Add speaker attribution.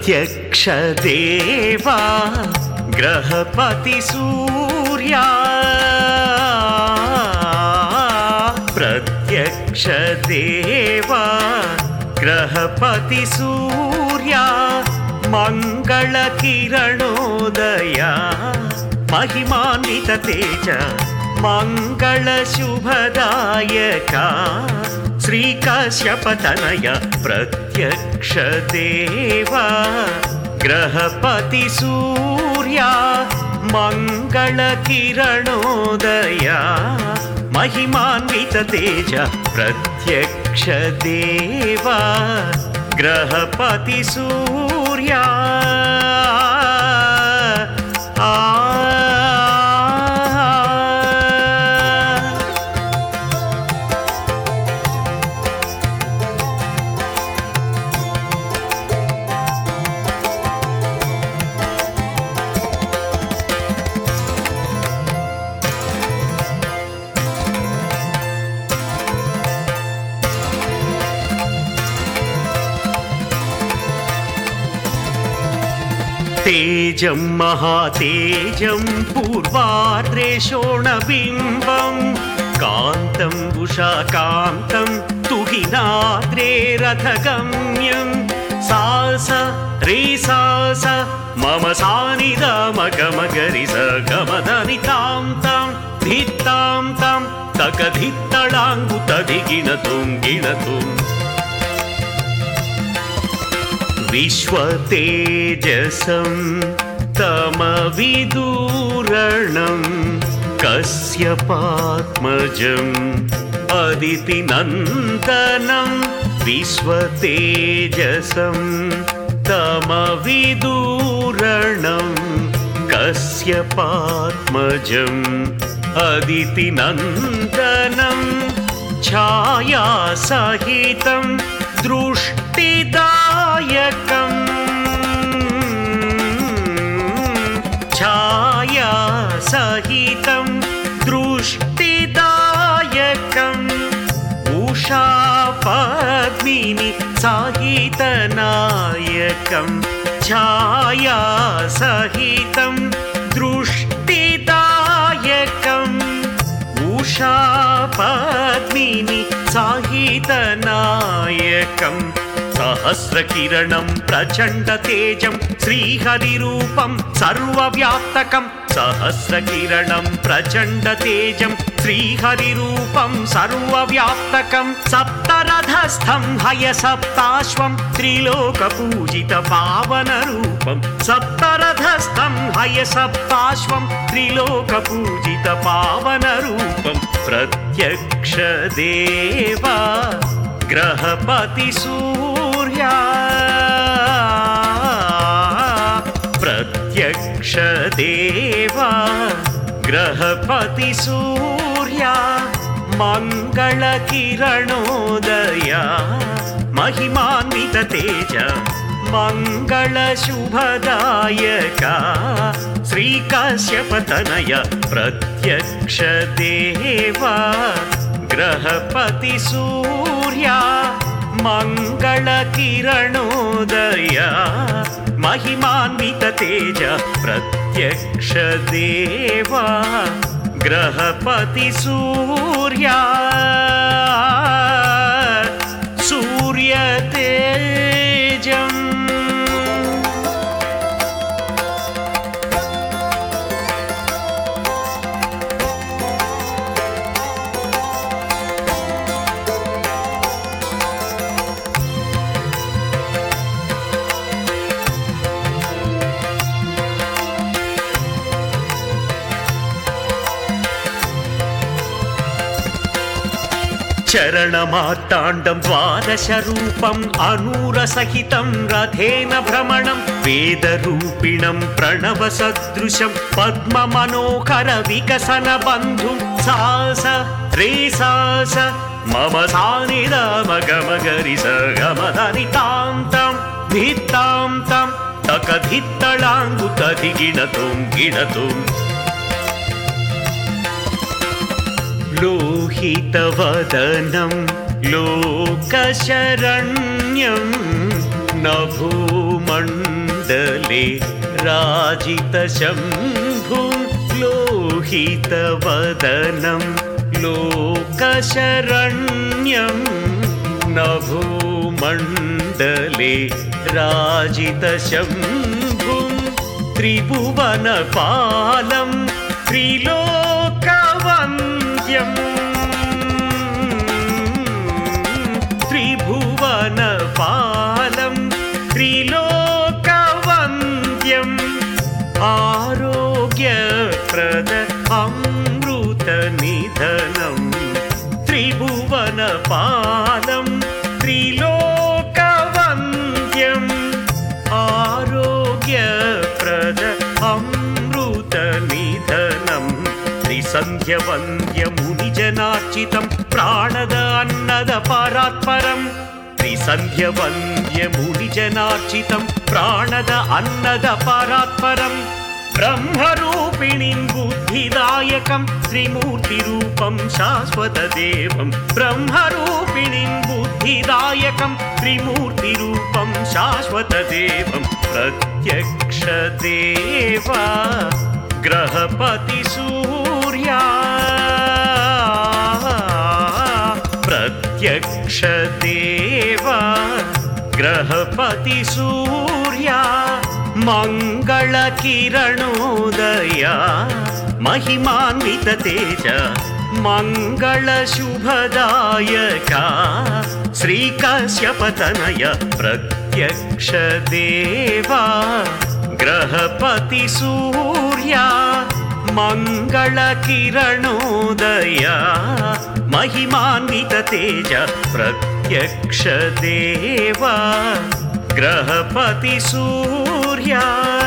Speaker 1: ప్రత్యక్ష దేవా గ్రహపతి సూర్యా ప్రత్యక్ష దేవా గ్రహపతి సూర్యా మంగళ కిరణోదయా మహిమాన్విత తేజ మంగళ శుభదాయక శ్రీకాశ్యపతనయ ప్రత్యక్ష దేవా గ్రహపతి సూర్యా మంగళ కిరణోదయా మహిమాన్విత తేజ ప్రత్యక్ష దేవా గ్రహపతి సూర్యా ఆ తేజం మహాతేజం పూర్వాద్రేషోణబింబం కాంతం ఉషాకాంతం తుహినాద్రే రథగమ్యం సాస రే సాస మమ సానిద మగమగరి స గమదని తాం తాం ధిత్తాం తాం తకధిత్తళాంగుతదిగిణతుం గిణతుం विश्वतेजसं तमविदूरणं कश्यपात्मजम् अदितिनन्दनं विश्वतेजसं तमविदूरणं कश्यपात्मजम् अदितिनन्दनं छायासहितं दृष्टिदायकम् छायासहितं दृष्टिदायकम् उषा पद्मिनि साहितनायकं छायासहितं दृष्टिदायकम् उषा पद्मिनि साहितनायकं सहस्रकिरणं प्रचण्डतेजं श्रीहरिरूपं सर्वव्याप्तकं सहस्रकिरणं प्रचण्डतेजं श्रीहरिरूपं सर्वव्याप्तकं सप्तरथस्थं हयसप्ताश्वं त्रिलोकपूजितपावनरूपं सप्तरथस्थं हयसप्ताश्वं त्रिलोकपूजितपावनरूपं प्रत्यक्ष देवा ग्रहपति सूर्या प्रत्यक्ष देवा ग्रहपति सूर्या मङ्गलकिरणोदया महिमान्वित तेज मङ्गलशुभदायका श्रीकाश्यपतनय प्रत्यक्ष देवा ग्रहपति सूर्या मङ्गलकिरणोदया महिमान्वित तेज प्रत्यक्ष देवा ग्रहपति सूर्या सूर्यतेजम् చరణమార్తాండం ద్వాదశరూపం అనూరసహితం రథేన భ్రమణం వేదరూపిణం ప్రణవ సదృశం పద్మ మనోహర వికసన బంధు సాస రే సాస మమ సానిద మగమగరి సగమదని తాం తాం ధిత్తాం తాం తకధిత్తళాంగుతది గిణతుం గిణతుం लोहितवदनं लोकशरण्यं न भूमण्डले राजितशम्भुं लोहितवदनं लोकशरण्यं न भूमण्डले राजितशम्भुं त्रिभुवनपालं त्रिलोकवन्द्यम् त्रिभुवनपालं त्रिलोकवन्द्यम् आरोग्यप्रद अमृतनिधनं त्रिभुवनपालं त्रिलोकवन्द्यम् आरोग्यप्रद अमृतनिधनम् त्रिसन्ध्यवन्द्यमुनिजनार्चितं प्राणद अन्नद परात्परम् त्रिसन्ध्यवन्द्यमुनिजनार्चितं प्राणद अन्नद परात्परम् ब्रह्मरूपिणीं बुद्धिदायकं त्रिमूर्तिरूपं शाश्वतदेवं ब्रह्मरूपिणीं बुद्धिदायकं त्रिमूर्तिरूपं शाश्वतदेवं प्रत्यक्षदेवा ग्रहपति सूर्या प्रत्यक्षदेवा ग्रहपति सूर्या मङ्गलकिरणोदया महिमान्वित तेज मङ्गलशुभदायका श्रीकश्यपतनय प्रत्यक्षदेवा ग्रहपति सूर्या मङ्गलकिरणोदया महिमान्वित तेज प्रत्यक्षदेवा ग्रहपति सूर्या